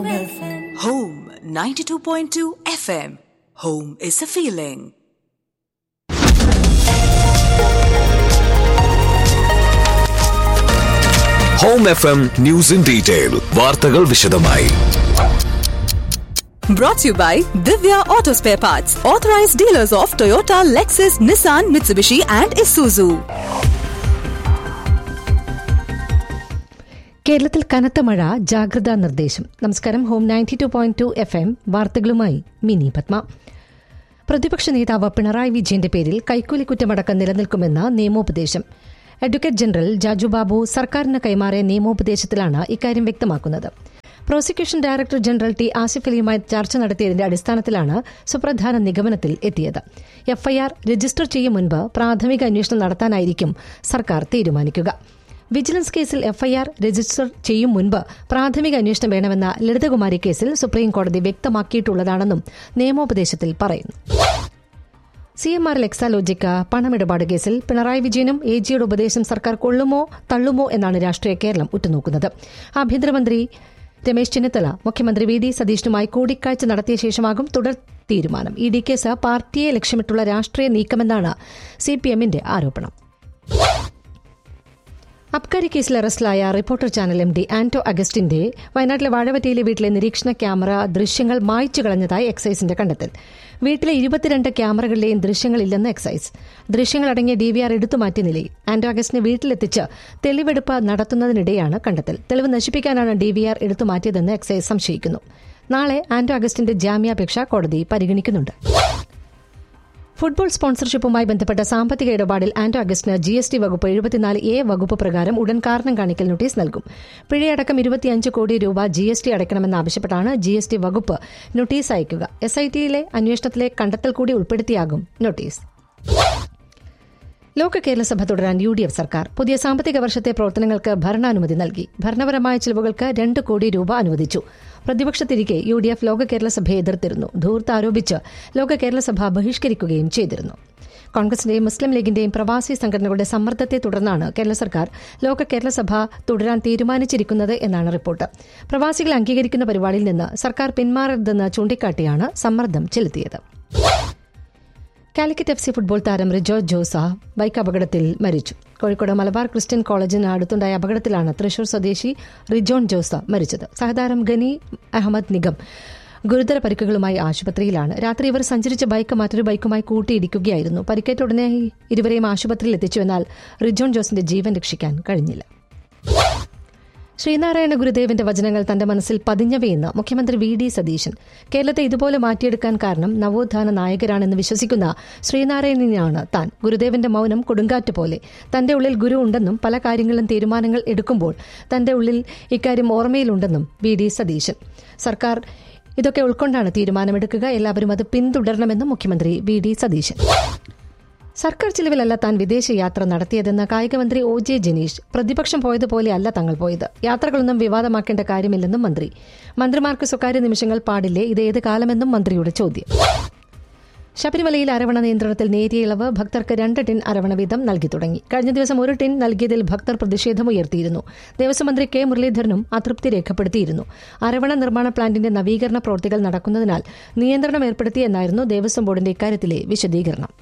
Home 92.2 FM. Home is a feeling. Home F M news in detail വാർത്തകൾ വിശദമായി Brought to you by Divya Auto Spare Parts, authorized dealers of Toyota, Lexus, Nissan, Mitsubishi, and Isuzu. കേരളത്തിൽ കനത്ത മഴ ജാഗ്രതാ നിർദ്ദേശം നമസ്കാരം home ninety two point two F M വാർത്തകളുമായി മിനി പത്മ പ്രതിപക്ഷ നേതാവ് പിണറായി വിജയന്റെ പേരിൽ കൈക്കൂലി കുറ്റമടക്കം നിലനിൽക്കുമെന്ന നിയമോപദേശം അഡ്വക്കേറ്റ് ജനറൽ ജാജു ബാബു സർക്കാരിന് കൈമാറിയ നിയമോപദേശത്തിലാണ് ഇക്കാര്യം വ്യക്തമാക്കുന്നത് prosecution director general T Asif അലിയുമായി ചർച്ച നടത്തിയതിന്റെ അടിസ്ഥാനത്തിലാണ് സുപ്രധാന നിഗമനത്തിൽ എത്തിയത് എഫ്ഐആർ രജിസ്റ്റർ ചെയ്യും മുൻപ് പ്രാഥമിക അന്വേഷണം നടത്താനായിരിക്കും സർക്കാർ തീരുമാനിക്കുക വിജിലൻസ് കേസിൽ എഫ്ഐആർ രജിസ്റ്റർ ചെയ്യും മുൻപ് പ്രാഥമിക അന്വേഷണം വേണമെന്ന ലളിതകുമാരി കേസിൽ സുപ്രീംകോടതി വ്യക്തമാക്കിയിട്ടുള്ളതാണെന്നും നിയമോപദേശത്തിൽ പറയുന്നു സി എം ആർ എക്സാലോജിക്ക പണമിടപാട് കേസിൽ പിണറായി വിജയനും എ ജിയുടെ ഉപദേശം സർക്കാർ കൊള്ളുമോ തള്ളുമോ എന്നാണ് രാഷ്ട്രീയ കേരളം ഉറ്റുനോക്കുന്നത് ആഭ്യന്തരമന്ത്രി രമേശ് ചെന്നിത്തല മുഖ്യമന്ത്രി വി ഡി സതീശനുമായി കൂടിക്കാഴ്ച നടത്തിയ ശേഷമാകും തുടർ തീരുമാനം ഇ ഡി കേസ് പാർട്ടിയെ ലക്ഷ്യമിട്ടുള്ള രാഷ്ട്രീയ നീക്കമെന്നാണ് സി പി എമ്മിന്റെ ആരോപണം അബ്കാരി കേസിൽ അറസ്റ്റിലായ reporter channel M D Anto അഗസ്റ്റിന്റെ വയനാട്ടിലെ വാഴവറ്റയിലെ വീട്ടിലെ നിരീക്ഷണ ക്യാമറ ദൃശ്യങ്ങൾ മായ്ച്ചു കളഞ്ഞതായി എക്സൈസിന്റെ കണ്ടെത്തൽ വീട്ടിലെ ഇരുപത്തിരണ്ട് ക്യാമറകളിലെയും ദൃശ്യങ്ങളില്ലെന്ന് എക്സൈസ് ദൃശ്യങ്ങളടങ്ങിയ ഡിവിആർ എടുത്തുമാറ്റിയ നിലയിൽ ആന്റോ അഗസ്റ്റിനെ വീട്ടിലെത്തിച്ച് തെളിവെടുപ്പ് നടത്തുന്നതിനിടെയാണ് കണ്ടെത്തൽ തെളിവ് നശിപ്പിക്കാനാണ് ഡിവിആർ എടുത്തുമാറ്റിയതെന്ന് എക്സൈസ് സംശയിക്കുന്നു നാളെ ആന്റോ അഗസ്റ്റിന്റെ ജാമ്യാപേക്ഷ കോടതി പരിഗണിക്കുന്നുണ്ട് ഫുട്ബോൾ സ്പോൺസർഷിപ്പുമായി ബന്ധപ്പെട്ട സാമ്പത്തിക ഇടപാടിൽ ആന്റോ അഗസ്റ്റിന് ജി എസ് ടി വകുപ്പ് എഴുപത്തിനാല് എ വകുപ്പ് പ്രകാരം ഉടൻ കാരണം കാണിക്കൽ നോട്ടീസ് നൽകും പിഴയടക്കം ഇരുപത്തിയഞ്ച് കോടി രൂപ ജി എസ് ടി അടയ്ക്കണമെന്നാവശ്യപ്പെട്ടാണ് ജി എസ് ടി വകുപ്പ് നോട്ടീസ് അയക്കുക എസ് ഐ ടിയിലെ അന്വേഷണത്തിലെ കണ്ടെത്തൽ കൂടി ഉൾപ്പെടുത്തിയാകും നോട്ടീസ് ലോക കേരള സഭ തുടരാൻ യു ഡി എഫ് സർക്കാർ പുതിയ സാമ്പത്തിക വർഷത്തെ പ്രവർത്തനങ്ങൾക്ക് ഭരണാനുമതി നൽകി ഭരണപരമായ ചിലവുകൾക്ക് രണ്ട് കോടി രൂപ അനുവദിച്ചു പ്രതിപക്ഷത്തിരിക്കെ യു ഡി എഫ് ലോക കേരള സഭയെ എതിർത്തിരുന്നു ധൂർത്ത് ആരോപിച്ച് ലോക കേരള സഭ ബഹിഷ്കരിക്കുകയും ചെയ്തിരുന്നു കോൺഗ്രസിന്റെയും മുസ്ലിം ലീഗിന്റെയും പ്രവാസി സംഘടനകളുടെ സമ്മർദ്ദത്തെ തുടർന്നാണ് കേരള സർക്കാർ ലോക കേരള സഭ തുടരാൻ തീരുമാനിച്ചിരിക്കുന്നത് എന്നാണ് റിപ്പോർട്ട് പ്രവാസികളെ അംഗീകരിക്കുന്ന പരിപാടിയിൽ നിന്ന് സർക്കാർ പിന്മാറരുതെന്ന് ചൂണ്ടിക്കാട്ടിയാണ് സമ്മർദ്ദം ചെലുത്തിയത് കാലിക്കറ്റ് എഫ് സി ഫുട്ബോൾ താരം റിജോ ജോസ ബൈക്ക് അപകടത്തിൽ മരിച്ചു കോഴിക്കോട് മലബാർ ക്രിസ്ത്യൻ കോളേജിന് അടുത്തുണ്ടായ അപകടത്തിലാണ് തൃശൂർ സ്വദേശി റിജോൺ ജോസ മരിച്ചത് സഹതാരം ഗനി അഹമ്മദ് നിഗം ഗുരുതര പരിക്കുകളുമായി ആശുപത്രിയിലാണ് രാത്രി ഇവർ സഞ്ചരിച്ച ബൈക്ക് മറ്റൊരു ബൈക്കുമായി കൂട്ടിയിടിക്കുകയായിരുന്നു പരിക്കേറ്റ ഉടനെ ഇരുവരെയും ആശുപത്രിയിൽ എത്തിച്ചു എന്നാൽ റിജോൺ ജോസിന്റെ ജീവൻ രക്ഷിക്കാൻ കഴിഞ്ഞില്ല ശ്രീനാരായണ ഗുരുദേവന്റെ വചനങ്ങൾ തന്റെ മനസ്സിൽ പതിഞ്ഞവയെന്ന് മുഖ്യമന്ത്രി വി ഡി സതീശൻ കേരളത്തെ ഇതുപോലെ മാറ്റിയെടുക്കാൻ കാരണം നവോത്ഥാന നായകരാണെന്ന് വിശ്വസിക്കുന്ന ശ്രീനാരായണനാണ് താൻ ഗുരുദേവന്റെ മൗനം കൊടുങ്കാറ്റ് പോലെ തന്റെ ഉള്ളിൽ ഗുരു ഉണ്ടെന്നും പല കാര്യങ്ങളും തീരുമാനങ്ങൾ എടുക്കുമ്പോൾ തന്റെ ഉള്ളിൽ ഇക്കാര്യം ഓർമ്മയിലുണ്ടെന്നും വി ഡി സതീശൻ സർക്കാർ ഇതൊക്കെ ഉൾക്കൊണ്ടാണ് തീരുമാനമെടുക്കുക എല്ലാവരും അത് പിന്തുടരണമെന്നും മുഖ്യമന്ത്രി വി ഡി സതീശൻ സർക്കാർ ചിലവിലല്ല താൻ വിദേശയാത്ര നടത്തിയതെന്ന് കായികമന്ത്രി ഒ ജെ ജനീഷ് പ്രതിപക്ഷം പോയതുപോലെയല്ല തങ്ങൾ പോയത് യാത്രകളൊന്നും വിവാദമാക്കേണ്ട കാര്യമില്ലെന്നും മന്ത്രി മന്ത്രിമാർക്ക് സ്വകാര്യ നിമിഷങ്ങൾ പാടില്ലേ ഇത് ഏത് കാലമെന്നും മന്ത്രിയുടെ ചോദ്യം ശബരിമലയിൽ അരവണ നിയന്ത്രണത്തിൽ നേരിയ ഇളവ് ഭക്തർക്ക് രണ്ട് ടിൻ അരവണ വീതം നൽകി തുടങ്ങി കഴിഞ്ഞ ദിവസം ഒരു ടിൻ നൽകിയതിൽ ഭക്തർ പ്രതിഷേധമുയർത്തിയിരുന്നു ദേവസ്വം മന്ത്രി കെ മുരളീധരനും അതൃപ്തി രേഖപ്പെടുത്തിയിരുന്നു അരവണ നിർമ്മാണ പ്ലാന്റിന്റെ നവീകരണ പ്രവൃത്തികൾ നടക്കുന്നതിനാൽ നിയന്ത്രണം ഏർപ്പെടുത്തിയെന്നായിരുന്നു ദേവസ്വം ബോർഡിന്റെ ഇക്കാര്യത്തിലെ വിശദീകരണം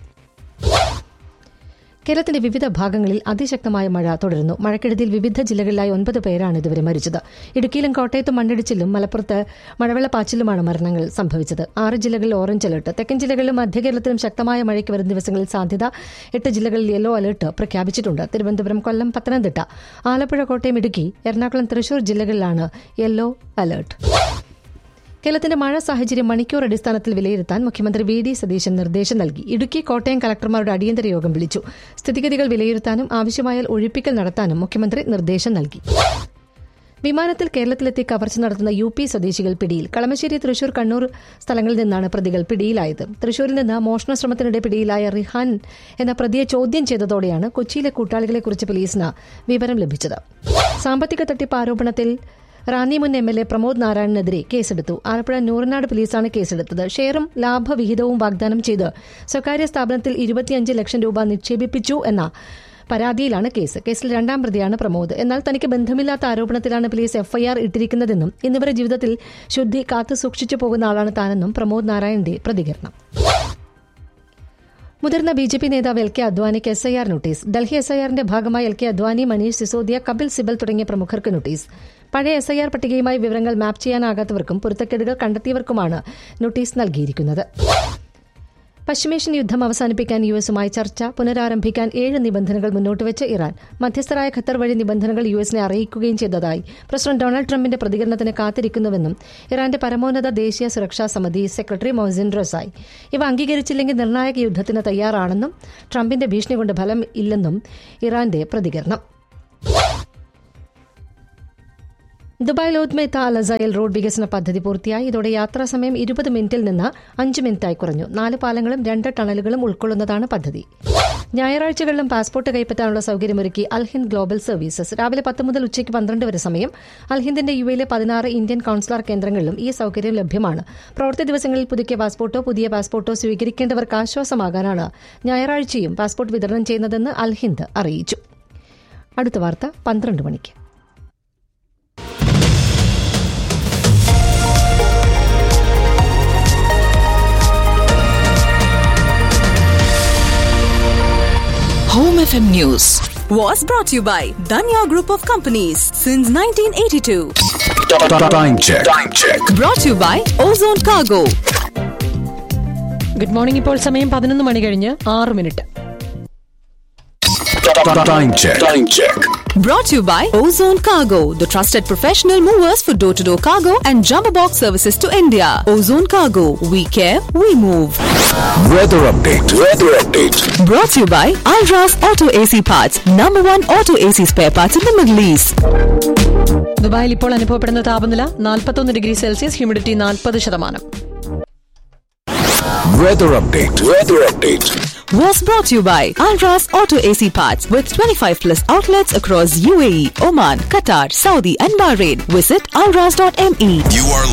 കേരളത്തിന്റെ വിവിധ ഭാഗങ്ങളിൽ അതിശക്തമായ മഴ തുടരുന്നു മഴക്കെടുതിയിൽ വിവിധ ജില്ലകളിലായി ഒൻപത് പേരാണ് ഇതുവരെ മരിച്ചത് ഇടുക്കിയിലും കോട്ടയത്തും മണ്ണിടിച്ചിലും മലപ്പുറത്ത് മഴവെള്ളപ്പാച്ചിലുമാണ് മരണങ്ങൾ സംഭവിച്ചത് ആറ് ജില്ലകളിൽ ഓറഞ്ച് അലർട്ട് തെക്കൻ ജില്ലകളിലും മധ്യ കേരളത്തിലും ശക്തമായ മഴയ്ക്ക് വരും ദിവസങ്ങളിൽ സാധ്യത എട്ട് ജില്ലകളിൽ യെല്ലോ അലർട്ട് പ്രഖ്യാപിച്ചിട്ടുണ്ട് തിരുവനന്തപുരം കൊല്ലം പത്തനംതിട്ട ആലപ്പുഴ കോട്ടയം ഇടുക്കി എറണാകുളം തൃശൂർ ജില്ലകളിലാണ് യെല്ലോ അലർട്ട് കേരളത്തിന്റെ മഴ സാഹചര്യം മണിക്കൂർ അടിസ്ഥാനത്തിൽ വിലയിരുത്താൻ മുഖ്യമന്ത്രി വി ഡി സതീശൻ നിർദ്ദേശം നൽകി ഇടുക്കി കോട്ടയം കളക്ടർമാരുടെ അടിയന്തര യോഗം വിളിച്ചു സ്ഥിതിഗതികൾ വിലയിരുത്താനും ആവശ്യമായാൽ ഒഴിപ്പിക്കൽ നടത്താനും മുഖ്യമന്ത്രി നിർദ്ദേശം നൽകി വിമാനത്തിൽ കേരളത്തിലെത്തി കവർച്ച നടത്തുന്ന യു പി സ്വദേശികൾ പിടിയിൽ കളമശ്ശേരി തൃശൂർ കണ്ണൂർ സ്ഥലങ്ങളിൽ നിന്നാണ് പ്രതികൾ പിടിയിലായത് തൃശൂരിൽ നിന്ന് മോഷണ ശ്രമത്തിനിടെ പിടിയിലായ റിഹാൻ എന്ന പ്രതിയെ ചോദ്യം ചെയ്തതോടെയാണ് കൊച്ചിയിലെ കൂട്ടാളികളെക്കുറിച്ച് പോലീസിന് വിവരം ലഭിച്ചത് സാമ്പത്തിക തട്ടിപ്പ് ആരോപണത്തിൽ റാന്നി മുൻ എം എൽ എ പ്രമോദ് നാരായണനെതിരെ കേസെടുത്തു ആലപ്പുഴ നൂറനാട് പോലീസാണ് കേസെടുത്തത് ഷെയറും ലാഭവിഹിതവും വാഗ്ദാനം ചെയ്ത് സ്വകാര്യ സ്ഥാപനത്തിൽ ഇരുപത്തിയഞ്ച് ലക്ഷം രൂപ നിക്ഷേപിപ്പിച്ചു എന്ന പരാതിയിലാണ് കേസ് കേസിൽ രണ്ടാം പ്രതിയാണ് പ്രമോദ് എന്നാൽ തനിക്ക് ബന്ധമില്ലാത്ത ആരോപണത്തിലാണ് പോലീസ് എഫ്ഐആർ ഇട്ടിരിക്കുന്നതെന്നും എന്നിവരുടെ ജീവിതത്തിൽ ശുദ്ധി കാത്തു സൂക്ഷിച്ചു പോകുന്ന ആളാണ് താനെന്നും പ്രമോദ് നാരായണന്റെ പ്രതികരണം മുതിർന്ന ബി ജെ പി നേതാവ് എൽ കെ അദ്വാനിക്ക് S I R notice Delhi S I ആറിന്റെ ഭാഗമായി എൽ കെ അദ്വാനി മനീഷ് സിസോദിയ കപിൽ സിബൽ തുടങ്ങിയ പ്രമുഖർക്ക് നോട്ടീസ് പഴയ എസ് ഐ ആർ പട്ടികയുമായി വിവരങ്ങൾ മാപ്പ് ചെയ്യാനാകാത്തവർക്കും പൊരുത്തക്കേടുകൾ കണ്ടെത്തിയവർക്കുമാണ് നോട്ടീസ് നൽകിയിരിക്കുന്നത് പശ്ചിമേഷ്യൻ യുദ്ധം അവസാനിപ്പിക്കാൻ യു എസുമായി ചർച്ച പുനരാരംഭിക്കാൻ ഏഴ് നിബന്ധനകൾ മുന്നോട്ട് വെച്ച് ഇറാൻ മധ്യസ്ഥരായ ഖത്തർ വഴി നിബന്ധനകൾ യു എസിനെ അറിയിക്കുകയും ചെയ്തതായി പ്രസിഡന്റ് ഡൊണാൾഡ് ട്രംപിന്റെ പ്രതികരണത്തിന് കാത്തിരിക്കുന്നുവെന്നും ഇറാന്റെ പരമോന്നത ദേശീയ സുരക്ഷാ സമിതി സെക്രട്ടറി മൊസിൻ റസായി ഇവ അംഗീകരിച്ചില്ലെങ്കിൽ നിർണായക യുദ്ധത്തിന് തയ്യാറാണെന്നും ട്രംപിന്റെ ഭീഷണി കൊണ്ട് ഫലം ഇല്ലെന്നും ഇറാന്റെ പ്രതികരണം ദുബായ് ലോത്മേത്ത അലസയൽ റോഡ് വികസന പദ്ധതി പൂർത്തിയായി ഇതോടെ യാത്രാ സമയം ഇരുപത് മിനിറ്റിൽ നിന്ന് അഞ്ച് മിനിറ്റായി കുറഞ്ഞു നാല് പാലങ്ങളും രണ്ട് ടണലുകളും ഉൾക്കൊള്ളുന്നതാണ് പദ്ധതി ഞായറാഴ്ചകളിലും പാസ്പോർട്ട് കൈപ്പറ്റാനുള്ള സൌകര്യമൊരുക്കി അൽഹിന്ദ് ഗ്ലോബൽ സർവീസസ് രാവിലെ പത്ത് മുതൽ ഉച്ചയ്ക്ക് പന്ത്രണ്ട് വരെ സമയം അൽഹിന്ദിന്റെ യു എയിലെ പതിനാറ് ഇന്ത്യൻ കൌൺസിലർ കേന്ദ്രങ്ങളിലും ഈ സൌകര്യം ലഭ്യമാണ് പ്രവൃത്തി ദിവസങ്ങളിൽ പുതുക്കിയ പാസ്പോർട്ടോ പുതിയ പാസ്പോർട്ടോ സ്വീകരിക്കേണ്ടവർക്ക് ആശ്വാസമാകാനാണ് ഞായറാഴ്ചയും പാസ്പോർട്ട് വിതരണം ചെയ്യുന്നതെന്ന് അൽഹിന്ദ് അറിയിച്ചു അടുത്ത വാർത്ത പന്ത്രണ്ട് മണിക്ക് Home FM News was brought to you by Danya Group of Companies since 1982. Time check. Time check. Brought to you by Ozone Cargo. Good morning ഇപ്പോൾ സമയം പതിനൊന്ന് മണി കഴിഞ്ഞ് ആറ് minute Time check. Time check. Brought to you by Ozone Cargo, the trusted professional movers for door to door cargo and jumbo box services to India. Ozone Cargo, we care, we move. Weather update. Weather update. Brought to you by Alras Auto AC Parts, number one auto AC spare parts in the Middle East. ദുബായിൽ ഇപ്പോൾ അനുഭവപ്പെടുന്ന താപനില നാൽപ്പത്തൊന്ന് degree Celsius humidity നാൽപ്പത് ശതമാനം Weather update. Weather update. Was brought to you by Alras Auto AC Parts with 25 plus outlets across UAE, Oman, Qatar, Saudi, and Bahrain. Visit alras.me. You are